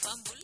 bumble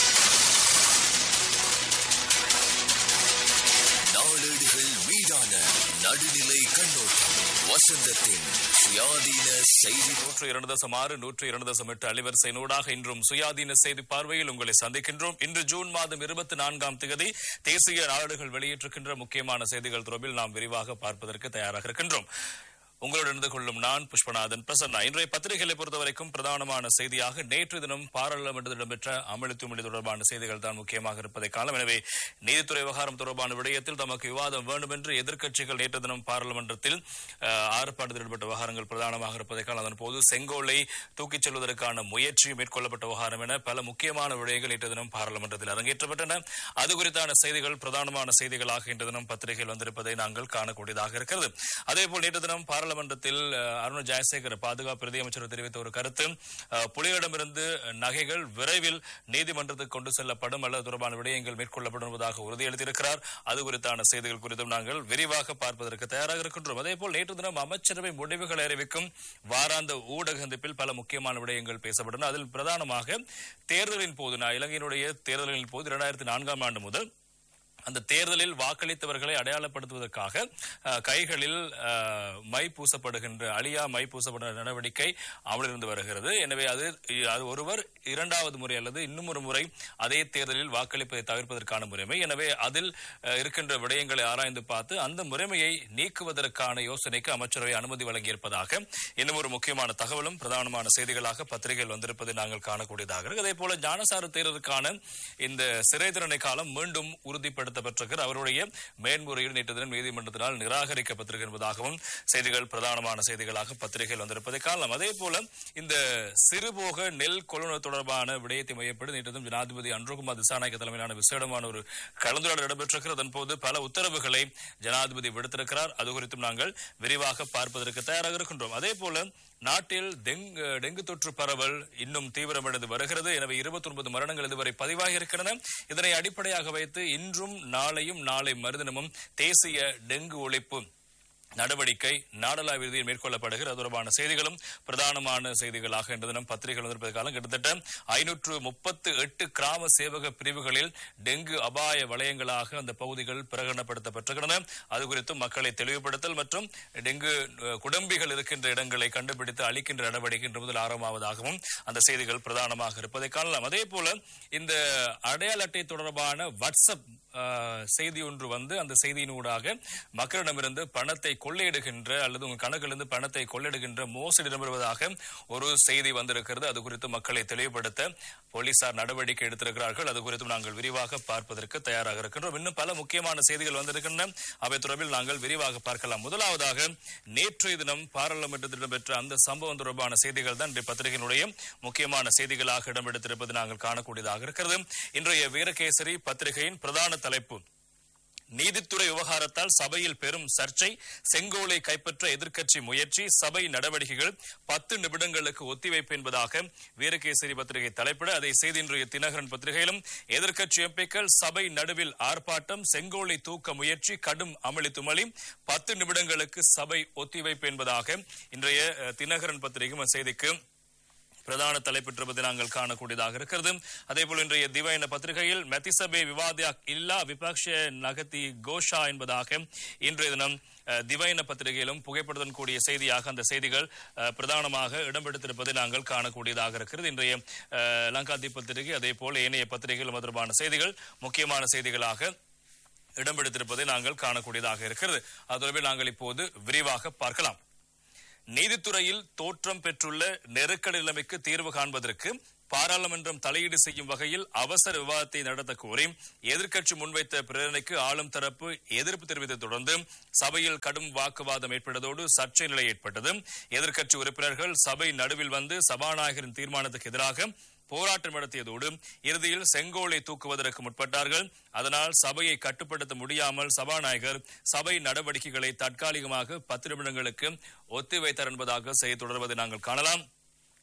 நாளேடுகள் மீதான நடுநிலை கண்ணோட்டம் வசந்தத்தின் சுயாதீன செய்தி நூற்று இரண்டு தசம் ஆறு நூற்று இரண்டு தசம் எட்டு அலைவரிசை நூடாக இன்றும் சுயாதீன செய்தி பார்வையில் உங்களை சந்திக்கின்றோம் இன்று ஜூன் மாதம் இருபத்தி நான்காம் தேதி தேசிய நாடுகள் வெளியிட்டிருக்கின்ற முக்கியமான செய்திகள் தொடர்பில் நாம் விரிவாக பார்ப்பதற்கு தயாராக இருக்கின்றோம் உங்களோடு இணைந்து கொள்ளும் நான் புஷ்பநாதன் பிரசன்னா இன்றைய பத்திரிகைகளை பொறுத்தவரைக்கும் பிரதானமான செய்தியாக நேற்று தினம் பாராளுமன்றத்தில் இடம்பெற்ற அமளித்துமளி தொடர்பான செய்திகள் தான் முக்கியமாக இருப்பதை காலம் எனவே நீதித்துறை விவகாரம் தொடர்பான விடயத்தில் தமக்கு விவாதம் வேண்டும் என்று எதிர்க்கட்சிகள் நேற்று தினம் பாராளுமன்றத்தில் அஹ், ஆர்ப்பாட்டத்தில் ஈடுபட்ட விவகாரங்கள் பிரதானமாக இருப்பதை காலம் அதன் போது செங்கோலை தூக்கிச் செல்வதற்கான முயற்சி மேற்கொள்ளப்பட்ட விவகாரம் என பல முக்கியமான விடயங்கள் நேற்று தினம் பாராளுமன்றத்தில் அரங்கேற்றப்பட்டன அது குறித்தான செய்திகள் பிரதானமான செய்திகளாக இன்று தினம் பத்திரிகையில் வந்திருப்பதை நாங்கள் காணக்கூடியதாக இருக்கிறது அதேபோல் நேற்று தினம் பாராளுமன்றத்தில் அஹ், அருண் ஜெயசேகர் பாதுகாப்பு பிரதி அமைச்சர் தெரிவித்த ஒரு கருத்து அஹ், புலிகளிடமிருந்து நகைகள் விரைவில் நீதிமன்றத்துக்கு கொண்டு செல்லப்படும் அல்லது தொடர்பான விடயங்கள் மேற்கொள்ளப்படும் என்பதாக உறுதியளித்திருக்கிறார் அது குறித்தான செய்திகள் குறித்தும் நாங்கள் விரிவாக பார்ப்பதற்கு தயாராக இருக்கின்றோம் அதேபோல் நேற்று தினம் அமைச்சரவை முடிவுகளை அறிவிக்கும் வாராந்த ஊடக சந்திப்பில் பல முக்கியமான விடயங்கள் பேசப்பட்டன அதில் பிரதானமாக தேர்தலின் போது நான் இலங்கையினுடைய தேர்தலின் போது இரண்டாயிரத்தி நான்காம் ஆண்டு முதல் அந்த தேர்தலில் வாக்களித்தவர்களை அடையாளப்படுத்துவதற்காக அஹ், கைகளில் அஹ், மை பூசப்படுகின்ற அழியா மை பூசப்படுகின்ற நடவடிக்கை அமலிருந்து வருகிறது எனவே அது அது ஒருவர் இரண்டாவது முறை அல்லது இன்னும் ஒரு முறை அதே தேர்தலில் வாக்களிப்பதை தவிர்ப்பதற்கான முறைமை எனவே அதில் அஹ், இருக்கின்ற விடயங்களை ஆராய்ந்து பார்த்து அந்த முறைமையை நீக்குவதற்கான யோசனைக்கு அமைச்சரவை அனுமதி வழங்கியிருப்பதாக இன்னும் ஒரு முக்கியமான தகவலும் பிரதானமான செய்திகளாக பத்திரிகையில் வந்திருப்பதை நாங்கள் காணக்கூடியதாக இருக்கு அதே போல ஞானசார தேர்தலுக்கான இந்த சிறை தண்டனை காலம் மீண்டும் உறுதிப்படுத்தப்பட்டிருக்கிறது அவருடைய மேன்முறையீடு நேற்று தினம் நீதிமன்றத்தினால் நிராகரிக்கப்பட்டிருக்கு என்பதாகவும் செய்திகள் பிரதானமான செய்திகளாக பத்திரிகையில் வந்திருப்பதை காணலாம் அதே போல இந்த சிறுபோக நெல் கொள்வனவு தொடர்பான விடயத்தை மையப்படி நேற்று தினம் ஜனாதிபதி அன்றுகுமார் திசாநாயக்க தலைமையிலான விசேடமான ஒரு கலந்துரையாடல் இடம்பெற்றிருக்கிறது அதன் போது பல உத்தரவுகளை ஜனாதிபதி விடுத்திருக்கிறார் அது குறித்தும் நாங்கள் விரிவாக பார்ப்பதற்கு தயாராக இருக்கின்றோம் அதே போல நாட்டில் டெங்கு டெங்கு தொற்று பரவல் இன்னும் தீவிரமடைந்து வருகிறது எனவே 29 மரணங்கள் இதுவரை பதிவாகி இருக்கின்றன இதனை அடிப்படையாக வைத்து இன்றும் நாளையும் நாளை மறுதினமும் தேசிய டெங்கு ஒழிப்பு நடவடிக்கை நாடளாவிய ரீதியில் மேற்கொள்ளப்படுகிறது அது தொடர்பான செய்திகளும் பிரதானமான செய்திகளாக இன்று தினம் பத்திரிகைகள் வந்திருப்பது காலம் கிட்டத்தட்ட ஐநூற்று முப்பத்து எட்டு கிராம சேவக பிரிவுகளில் டெங்கு அபாய வலயங்களாக அந்த பகுதிகள் பிரகடனப்படுத்தப்பட்டிருக்கின்றன அது குறித்து மக்களை தெளிவுபடுத்தல் மற்றும் டெங்கு அஹ், குடம்பிகள் இருக்கின்ற இடங்களை கண்டுபிடித்து அழிக்கின்ற நடவடிக்கை இன்று முதல் ஆரம்பமாவதாகவும் அந்த செய்திகள் பிரதானமாக இருப்பதை காணலாம் அதே போல இந்த அடையாள அட்டை தொடர்பான வாட்ஸ்அப் அஹ், செய்தி ஒன்று வந்து அந்த செய்தியினூடாக மக்களிடமிருந்து பணத்தை கொள்ளையிடுகின்ற அல்லது உங்கள் கணக்கிலிருந்து பணத்தை கொள்ளையிடுகின்ற மோசடி இடம்பெறுவதாக ஒரு செய்தி வந்திருக்கிறது அது குறித்து மக்களை தெளிவுபடுத்த போலீசார் நடவடிக்கை எடுத்திருக்கிறார்கள் அது குறித்தும் நாங்கள் விரிவாக பார்ப்பதற்கு தயாராக இருக்கின்றோம் இன்னும் பல முக்கியமான செய்திகள் வந்திருக்கின்றன அவை தொடர்பில் நாங்கள் விரிவாக பார்க்கலாம் முதலாவதாக நேற்றைய தினம் பாராளுமன்றத்தில் இடம்பெற்ற அந்த சம்பவம் தொடர்பான செய்திகள் தான் இன்றைய பத்திரிகையினுடைய முக்கியமான செய்திகளாக இடம்பெடுத்திருப்பது நாங்கள் காணக்கூடியதாக இருக்கிறது இன்றைய வீரகேசரி பத்திரிகையின் பிரதான தலைப்பு நீதித்துறை விவகாரத்தால் சபையில் பெரும் சர்ச்சை செங்கோலை கைப்பற்ற எதிர்க்கட்சி முயற்சி சபை நடவடிக்கைகள் பத்து நிமிடங்களுக்கு ஒத்திவைப்பு என்பதாக வீரகேசரி பத்திரிகை தலைப்பிட அதை செய்தி இன்றைய தினகரன் பத்திரிகையிலும் எதிர்க்கட்சி எம்பிக்கள் சபை நடுவில் ஆர்ப்பாட்டம் செங்கோலை தூக்க முயற்சி கடும் அமளி துமளி பத்து நிமிடங்களுக்கு சபை ஒத்திவைப்பு என்பதாக இன்றைய அஹ், தினகரன் பத்திரிகையும் அந்த செய்திக்கு பிரதான தலைப்பிட்டிருப்பதை நாங்கள் காணக்கூடியதாக இருக்கிறது அதே போல இன்றைய திவைன பத்திரிகையில் மெத்திசபே விவாதியா இல்லா விபக்ஷ நகதி கோஷா என்பதாக இன்றைய தினம் அஹ், திவைன பத்திரிகையிலும் புகைப்படத்துடன் கூடிய செய்தியாக அந்த செய்திகள் அஹ், பிரதானமாக இடம்பெடுத்திருப்பதை நாங்கள் காணக்கூடியதாக இருக்கிறது இன்றைய அஹ், லங்காதி பத்திரிகை அதே போல ஏனைய பத்திரிகைகளும் தொடர்பான செய்திகள் முக்கியமான செய்திகளாக இடம்பெடுத்திருப்பதை நாங்கள் காணக்கூடியதாக இருக்கிறது அது தொடர்பில் நாங்கள் இப்போது விரிவாக பார்க்கலாம் நீதித்துறையில் தோற்றம் பெற்றுள்ள நெருக்கடி நிலைமைக்கு தீர்வு காண்பதற்கு பாராளுமன்றம் தலையீடு செய்யும் வகையில் அவசர விவாதத்தை நடத்த கோரி எதிர்க்கட்சி முன்வைத்த பிரேரணைக்கு ஆளும் தரப்பு எதிர்ப்பு தெரிவித்ததை தொடர்ந்து சபையில் கடும் வாக்குவாதம் ஏற்பட்டதோடு சர்ச்சை நிலை ஏற்பட்டது எதிர்க்கட்சி உறுப்பினர்கள் சபை நடுவில் வந்து சபாநாயகரின் தீர்மானத்துக்கு எதிராக போராட்டம் நடத்தியதோடு இறுதியில் செங்கோலை தூக்குவதற்கு முற்பட்டார்கள் அதனால் சபையை கட்டுப்படுத்த முடியாமல் சபாநாயகர் சபை நடவடிக்கைகளை தற்காலிகமாக பத்து நிமிடங்களுக்கு ஒத்திவைத்தார் என்பதாக செய்தி தொடர்வதை நாங்கள் காணலாம்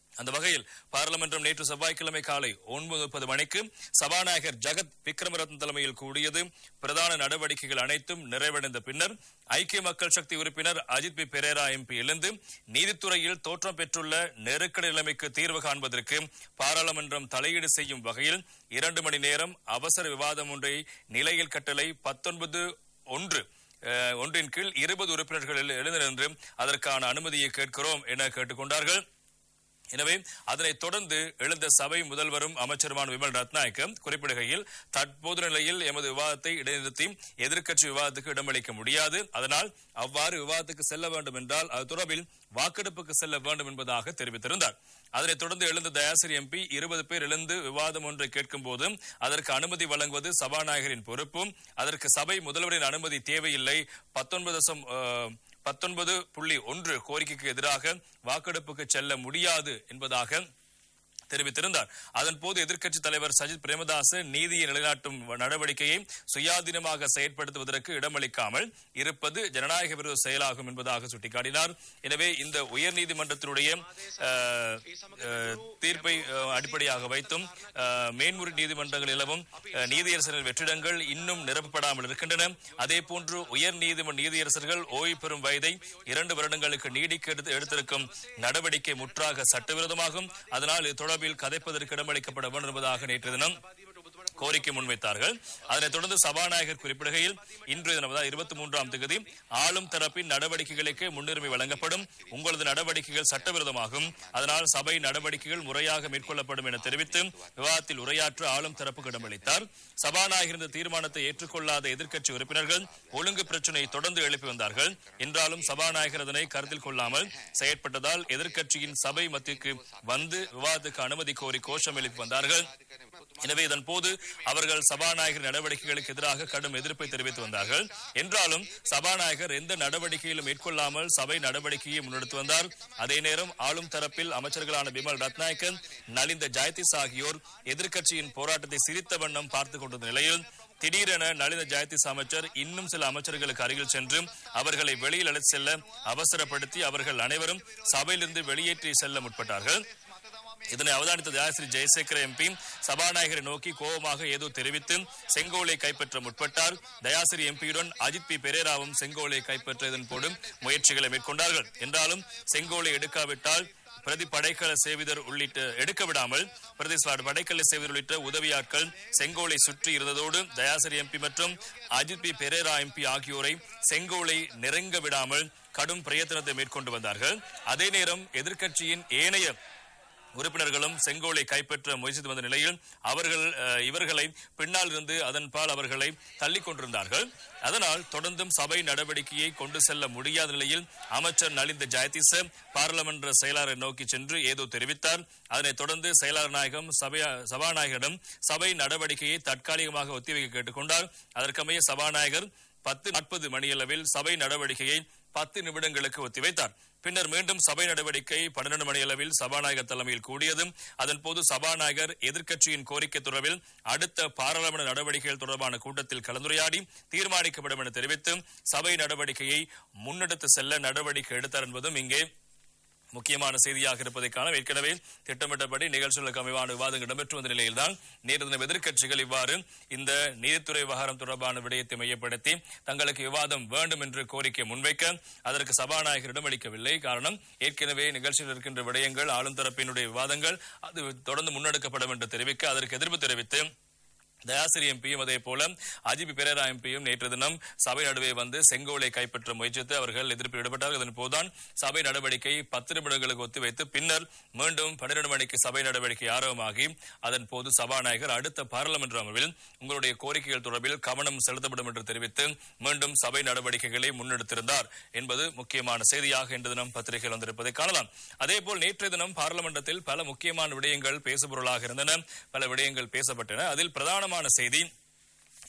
அந்த வகையில் பாராளுமன்றம் நேற்று செவ்வாய்க்கிழமை காலை ஒன்பது முப்பது மணிக்கு சபாநாயகர் ஜகத் விக்ரமரத்ன தலைமையில் கூடியது பிரதான நடவடிக்கைகள் அனைத்தும் நிறைவடைந்த பின்னர் ஐக்கிய மக்கள் சக்தி உறுப்பினர் அஜித் பி பெரேரா எம்பி எழுந்து நீதித்துறையில் தோற்றம் பெற்றுள்ள நெருக்கடி நிலைமைக்கு தீர்வு காண்பதற்கு பாராளுமன்றம் தலையீடு செய்யும் வகையில் இரண்டு மணி நேரம் அவசர விவாதம் ஒன்றை நிலையில் கட்டளை பத்தொன்பது ஒன்று அஹ், ஒன்றின் கீழ் இருபது உறுப்பினர்கள் எழு- எழுந்து நின்று அதற்கான அனுமதியை கேட்கிறோம் என கேட்டுக்கொண்டார்கள் எனவே அதனைத் தொடர்ந்து எழுந்த சபை முதல்வரும் அமைச்சருமான விமல் ரத்நாயக்க குறிப்பிடுகையில் தற்போது நிலையில் எமது விவாதத்தை இடைநிறுத்தி எதிர்க்கட்சி விவாதத்துக்கு இடமளிக்க முடியாது அதனால் அவ்வாறு விவாதத்துக்கு செல்ல வேண்டும் என்றால் அது தொடர்பில் வாக்கெடுப்புக்கு செல்ல வேண்டும் என்பதாக தெரிவித்திருந்தார் அதனைத் தொடர்ந்து எழுந்த தயாசிரி எம்பி இருபது பேர் எழுந்து விவாதம் ஒன்றை கேட்கும் போது அதற்கு அனுமதி வழங்குவது சபாநாயகரின் பொறுப்பும் அதற்கு சபை முதல்வரின் அனுமதி தேவையில்லை பத்தொன்பது தசம் அஹ், பத்தொன்பது புள்ளி ஒன்று கோரிக்கைக்கு எதிராக வாக்கெடுப்புக்கு செல்ல முடியாது என்பதாக தெரிவித்திருந்தார் அதன் போது எதிர்க்கட்சித் தலைவர் சஜித் பிரேமதாச நீதியை நிலைநாட்டும் நடவடிக்கையை சுயாதீனமாக செயற்படுத்துவதற்கு இடமளிக்காமல் இருப்பது ஜனநாயக விரோத செயலாகும் என்பதாக சுட்டிக்காட்டினார் எனவே இந்த உயர்நீதிமன்றத்தினுடைய அஹ், அஹ், தீர்ப்பை அஹ், அடிப்படையாக வைத்தும் அஹ், மேன்முறை நீதிமன்றங்கள் நிலவும் அஹ், நீதியரசர்கள் வெற்றிடங்கள் இன்னும் நிரப்பப்படாமல் இருக்கின்றன அதே போன்று உயர் நீதிமன்ற நீதியரசர்கள் ஓய்வு பெறும் வயதை இரண்டு வருடங்களுக்கு நீடிக்க எடுத்து- எடுத்திருக்கும் நடவடிக்கை முற்றாக சட்டவிரோதமாகும் அதனால் இது தொடர்பில் கதைப்பதற்கு இடமளிக்கப்பட வேண்டும் என்பதாக நேற்று தினம் கோரிக்கை முன்வைத்தார்கள் அதனைத் தொடர்ந்து சபாநாயகர் குறிப்பிடுகையில் இன்றைய தினம் அதாவது இருபத்தி மூன்றாம் தேதி ஆளும் தரப்பின் நடவடிக்கைகளுக்கு முன்னுரிமை வழங்கப்படும் உங்களது நடவடிக்கைகள் சட்டவிரோதமாகும் அதனால் சபை நடவடிக்கைகள் முறையாக மேற்கொள்ளப்படும் என தெரிவித்து விவாதத்தில் உரையாற்ற ஆளும் தரப்புக்கு இடமளித்தார் சபாநாயகர் இந்த தீர்மானத்தை ஏற்றுக்கொள்ளாத எதிர்க்கட்சி உறுப்பினர்கள் ஒழுங்கு பிரச்சினையை தொடர்ந்து எழுப்பி வந்தார்கள் என்றாலும் சபாநாயகர் அதனை கருத்தில் கொள்ளாமல் செயற்பட்டதால் எதிர்க்கட்சியின் சபை மத்திற்கு வந்து விவாதத்துக்கு அனுமதி கோரி கோஷம் எழுப்பி வந்தார்கள் எனவே இதன் போது அவர்கள் சபாநாயகர் நடவடிக்கைகளுக்கு எதிராக கடும் எதிர்ப்பை தெரிவித்து வந்தார்கள் என்றாலும் சபாநாயகர் எந்த நடவடிக்கையிலும் மேற்கொள்ளாமல் சபை நடவடிக்கையை முன்னெடுத்து வந்தார் அதே நேரம் ஆளும் தரப்பில் அமைச்சர்களான பிமல் ரத்நாயக்கன் நலிந்த ஜெயதிஸ் ஆகியோர் எதிர்க்கட்சியின் போராட்டத்தை சிரித்த வண்ணம் பார்த்துக் கொண்டிருந்த நிலையில் திடீரென நலிந்த ஜெயதிஸ் அமைச்சர் இன்னும் சில அமைச்சர்களுக்கு அருகில் சென்று அவர்களை வெளியில் அழைத்து செல்ல அவசரப்படுத்தி அவர்கள் அனைவரும் சபையிலிருந்து வெளியேற்றி செல்ல முற்பட்டார்கள் இதனை அவதானித்த தயாசிரி ஜெயசேகர எம்பி சபாநாயகரை நோக்கி கோபமாக ஏதோ தெரிவித்து செங்கோலை கைப்பற்ற முற்பட்டார் தயாசிரி எம்பியுடன் அஜித் பி பெரேராவும் செங்கோலை கைப்பற்ற இதன் போடும் முயற்சிகளை மேற்கொண்டார்கள் என்றாலும் செங்கோலை எடுக்காவிட்டால் பிரதி படைக்கல சேவிதர் உள்ளிட்ட எடுக்க விடாமல் பிரதி ஸ்வாட் படைக்கல சேவிதர் உள்ளிட்ட உதவியாட்கள் செங்கோலை சுற்றி இருந்ததோடு தயாசிரி எம்பி மற்றும் அஜித் பி பெரேரா எம்பி ஆகியோரை செங்கோலை நெருங்க விடாமல் கடும் பிரயத்தனத்தை மேற்கொண்டு வந்தார்கள் அதே நேரம் எதிர்க்கட்சியின் ஏனைய உறுப்பினர்களும் செங்கோலை கைப்பற்ற முயற்சித்து வந்த நிலையில் அவர்கள் அஹ், இவர்களை பின்னால் இருந்து அதன் பால் அவர்களை தள்ளிக் கொண்டிருந்தார்கள் அதனால் தொடர்ந்தும் சபை நடவடிக்கையை கொண்டு செல்ல முடியாத நிலையில் அமைச்சர் நலிந்த ஜெயதிச பாராளுமன்ற செயலாளரை நோக்கி சென்று ஏதோ தெரிவித்தார் அதனைத் தொடர்ந்து செயலாளர் நாயகம் சபை சபாநாயகரிடம் சபை நடவடிக்கையை தற்காலிகமாக ஒத்திவைக்க கேட்டுக்கொண்டார் அதற்கமைய சபாநாயகர் பத்து நாற்பது மணியளவில் சபை நடவடிக்கையை பத்து நிமிடங்களுக்கு ஒத்திவைத்தார் பின்னர் மீண்டும் சபை நடவடிக்கை பன்னிரண்டு மணியளவில் சபாநாயகர் தலைமையில் கூடியது அதன் போது சபாநாயகர் எதிர்க்கட்சியின் கோரிக்கை தொடர்பில் அடுத்த பாராளுமன்ற நடவடிக்கைகள் தொடர்பான கூட்டத்தில் கலந்துரையாடி தீர்மானிக்கப்படும் என தெரிவித்து சபை நடவடிக்கையை முன்னெடுத்து செல்ல நடவடிக்கை எடுத்தார் என்பதும் இங்கே முக்கியமான செய்தியாக இருப்பதை காண ஏற்கனவே திட்டமிட்டபடி நிகழ்ச்சிகளுக்கு அமைவான விவாதங்கள் இடம்பெற்று வந்த நிலையில்தான் நேற்று தினம் எதிர்க்கட்சிகள் இவ்வாறு இந்த நீதித்துறை விவகாரம் தொடர்பான விடயத்தை மையப்படுத்தி தங்களுக்கு விவாதம் வேண்டும் என்று கோரிக்கை முன்வைக்க அதற்கு சபாநாயகர் இடமளிக்கவில்லை காரணம் ஏற்கனவே நிகழ்ச்சியில் இருக்கின்ற விடயங்கள் ஆளும் தரப்பினுடைய விவாதங்கள் அது தொடர்ந்து முன்னெடுக்கப்படும் என்று தெரிவிக்க அதற்கு எதிர்ப்பு தெரிவித்து தயாசிரி எம்பியும் அதே போல அஜிபி பெரேரா எம்பியும் நேற்று தினம் சபை நடுவே வந்து செங்கோலை கைப்பற்ற முயற்சித்து அவர்கள் எதிர்ப்பில் ஈடுபட்டார்கள் இதன் போதுதான் சபை நடவடிக்கை பத்து நிமிடங்களுக்கு ஒத்திவைத்து பின்னர் மீண்டும் பன்னிரண்டு மணிக்கு சபை நடவடிக்கை ஆரம்பமாகி அதன் போது சபாநாயகர் அடுத்த பாராளுமன்ற அமர்வில் உங்களுடைய கோரிக்கைகள் தொடர்பில் கவனம் செலுத்தப்படும் என்று தெரிவித்து மீண்டும் சபை நடவடிக்கைகளை முன்னெடுத்திருந்தார் என்பது முக்கியமான செய்தியாக இன்று தினம் பத்திரிகையில் வந்திருப்பதை காணலாம் அதேபோல் நேற்றைய தினம் பாராளுமன்றத்தில் பல முக்கியமான விடயங்கள் பேசுபொருளாக இருந்தன பல விடயங்கள் பேசப்பட்டன அதில் பிரதானமான செய்தி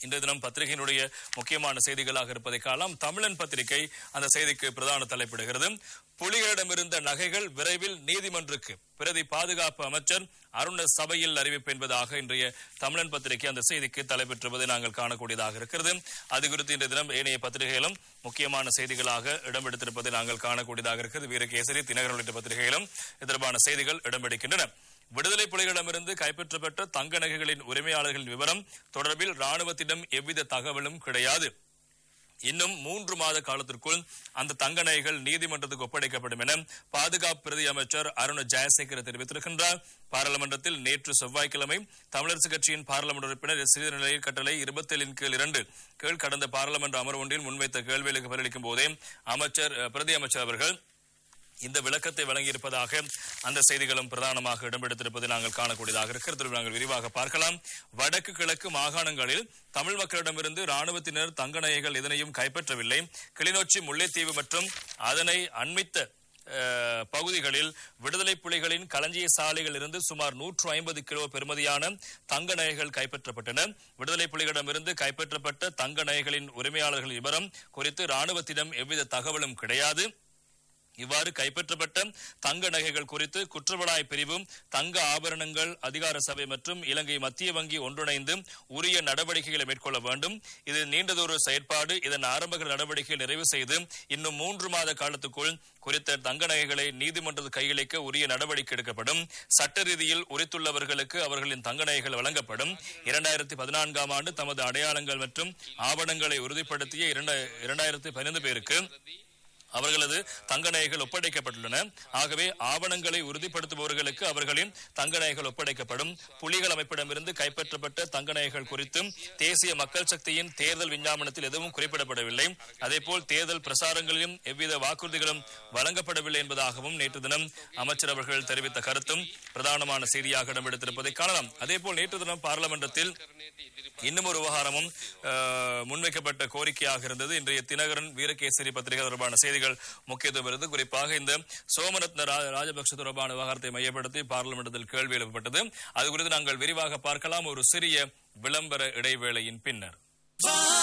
இன்றைய தினம் பத்திரிகையினுடைய முக்கியமான செய்திகளாக இருப்பதை காணலாம் தமிழன் பத்திரிகை அந்த செய்திக்கு பிரதான தலைப்பிடுகிறது புலிகளிடமிருந்த நகைகள் விரைவில் நீதிமன்றுக்கு பிரதி பாதுகாப்பு அமைச்சர் அருண சபையில் அறிவிப்பு என்பதாக இன்றைய தமிழன் பத்திரிகை அந்த செய்திக்கு தலைப்பெற்றுவதை நாங்கள் காணக்கூடியதாக இருக்கிறது அது குறித்து இன்றைய தினம் ஏனைய பத்திரிகைகளும் முக்கியமான செய்திகளாக இடம்பெடுத்திருப்பதை நாங்கள் காணக்கூடியதாக இருக்கிறது வீரகேசரி தினகரன் உள்ளிட்ட பத்திரிகைகளும் இது தொடர்பான செய்திகள் இடம்பெடுக்கின்றன விடுதலை புலிகளிடமிருந்து கைப்பற்றப்பட்ட தங்க நகைகளின் உரிமையாளர்களின் விவரம் தொடர்பில் ராணுவத்திடம் எவ்வித தகவலும் கிடையாது இன்னும் மூன்று மாத காலத்திற்குள் அந்த தங்க நகைகள் நீதிமன்றத்துக்கு ஒப்படைக்கப்படும் என பாதுகாப்பு பிரதி அமைச்சர் அருண் ஜெயசேகர் தெரிவித்திருக்கின்றார் பாராளுமன்றத்தில் நேற்று செவ்வாய்க்கிழமை தமிழரசு கட்சியின் பாராளுமன்ற உறுப்பினர் எஸ் நிலையில் கட்டளை இருபத்தேழின் கீழ் இரண்டு கீழ் கடந்த பாராளுமன்ற அமர்வு ஒன்றில் முன்வைத்த கேள்விகளுக்கு பதிலளிக்கும் போதே அமைச்சர் அஹ், பிரதி அமைச்சர் அவர்கள் இந்த விளக்கத்தை வழங்கியிருப்பதாக அந்த செய்திகளும் பிரதானமாக இடம்பெடுத்திருப்பதை நாங்கள் காணக்கூடியதாக இருக்கிறது நாங்கள் விரிவாக பார்க்கலாம் வடக்கு கிழக்கு மாகாணங்களில் தமிழ் மக்களிடமிருந்து ராணுவத்தினர் தங்க நகைகள் எதனையும் கைப்பற்றவில்லை கிளிநொச்சி முல்லைத்தீவு மற்றும் அதனை அண்மித்த அஹ், பகுதிகளில் விடுதலை புலிகளின் களஞ்சிய சாலைகளில் இருந்து சுமார் நூற்று ஐம்பது கிலோ பெறுமதியான தங்க நகைகள் கைப்பற்றப்பட்டன விடுதலை புலிகளிடமிருந்து கைப்பற்றப்பட்ட தங்க நகைகளின் உரிமையாளர்கள் விவரம் குறித்து ராணுவத்திடம் எவ்வித தகவலும் கிடையாது இவ்வாறு கைப்பற்றப்பட்ட தங்க நகைகள் குறித்து குற்றவளாய் பிரிவும் தங்க ஆபரணங்கள் அதிகார சபை மற்றும் இலங்கை மத்திய வங்கி ஒன்றிணைந்து உரிய நடவடிக்கைகளை மேற்கொள்ள வேண்டும் இது நீண்டதொரு செயற்பாடு இதன் ஆரம்ப நடவடிக்கைகள் நிறைவு செய்து இன்னும் மூன்று மாத காலத்துக்குள் குறித்த தங்க நகைகளை நீதிமன்றத்து கையளிக்க உரிய நடவடிக்கை எடுக்கப்படும் சட்ட ரீதியில் உரித்துள்ளவர்களுக்கு அவர்களின் தங்க நகைகள் வழங்கப்படும் இரண்டாயிரத்தி பதினான்காம் ஆண்டு தமது அடையாளங்கள் மற்றும் ஆவணங்களை உறுதிப்படுத்திய இரண்ட- இரண்டாயிரத்தி பதினைந்து பேருக்கு அவர்களது தங்க நகைகள் ஒப்படைக்கப்பட்டுள்ளன ஆகவே ஆவணங்களை உறுதிப்படுத்துபவர்களுக்கு அவர்களின் தங்க நகைகள் ஒப்படைக்கப்படும் புலிகள் அமைப்பிடமிருந்து கைப்பற்றப்பட்ட தங்க நகைகள் குறித்தும் தேசிய மக்கள் சக்தியின் தேர்தல் விஞ்ஞாபனத்தில் எதுவும் குறிப்பிடப்படவில்லை அதேபோல் தேர்தல் பிரசாரங்களிலும் எவ்வித வாக்குறுதிகளும் வழங்கப்படவில்லை என்பதாகவும் நேற்று தினம் அமைச்சர் அவர்கள் தெரிவித்த கருத்தும் பிரதானமான செய்தியாக இடம்பெடுத்திருப்பதை காணலாம் அதேபோல் நேற்று தினம் பாராளுமன்றத்தில் இன்னும் ஒரு விவகாரமும் அஹ், முன்வைக்கப்பட்ட கோரிக்கையாக இருந்தது இன்றைய தினகரன் வீரகேசரி பத்திரிகை தொடர்பான செய்திகள் முக்கியத்துவம் இருந்தது குறிப்பாக இந்த சோமரத்ன ரா- ராஜபக்ஷ தொடர்பான விவகாரத்தை மையப்படுத்தி பார்லிமெண்டத்தில் கேள்வி எழுப்பப்பட்டது அது குறித்து நாங்கள் விரிவாக பார்க்கலாம் ஒரு சிறிய விளம்பர இடைவேளையின் பின்னர்